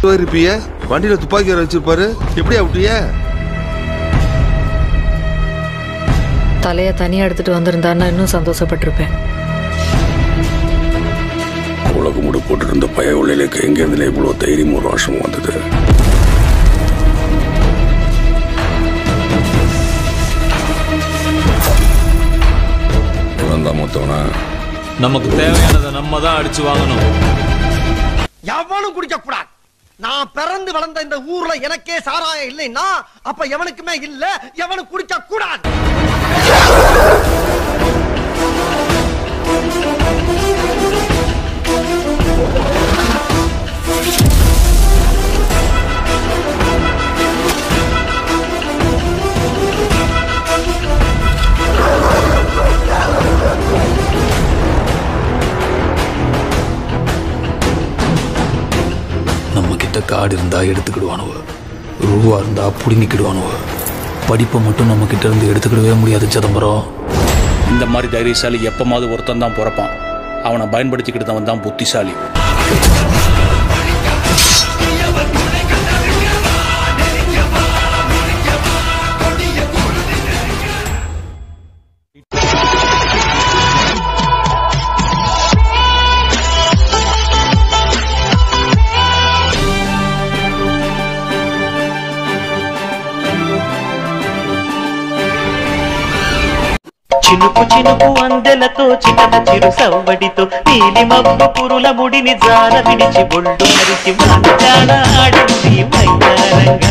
இருப்பிய வண்டியில துப்பாக்கி வேற வச்சிருப்பாரு எப்படி விட்டிய தலையை தனியாக எடுத்துட்டு வந்திருந்தான்னா இன்னும் சந்தோஷப்பட்டிருப்பேன் உலக முடு போட்டிருந்த பய உள்ளிലേക്ക് எங்கேருந்துல இவ்வளோ தைரியமும் ரோஷமும் வந்தது இவன் தான் மொத்தவனா நமக்கு தேவையானதை நம்ம தான் அடிச்சு வாங்கணும் எவனும் குடிக்க கூடாது நான் பிறந்து வளர்ந்த இந்த ஊர்ல எனக்கே சாராயம் இல்லைன்னா அப்ப எவனுக்குமே இல்ல எவனும் குடிக்க கூடாது நம்ம கிட்ட காடு இருந்தா எடுத்துக்கிடுவானுவ ரூபா இருந்தா புடுங்கிக்கிடுவானுவ படிப்பை மட்டும் நம்ம கிட்ட இருந்து எடுத்துக்கிடவே முடியாது சிதம்பரம் இந்த மாதிரி தைரியசாலி எப்பமாவது ஒருத்தன் தான் பிறப்பான் அவனை பயன்படுத்திக்கிட்டவன் தான் புத்திசாலி చినుకు చినుకు అందెలతో చిటన చిరు సవ్వడితో నీలి మబ్బు పురుల ముడిని జార విడిచి ఒళ్ళు మరిచి మాట్లాడ ఆడింది మైదానంగా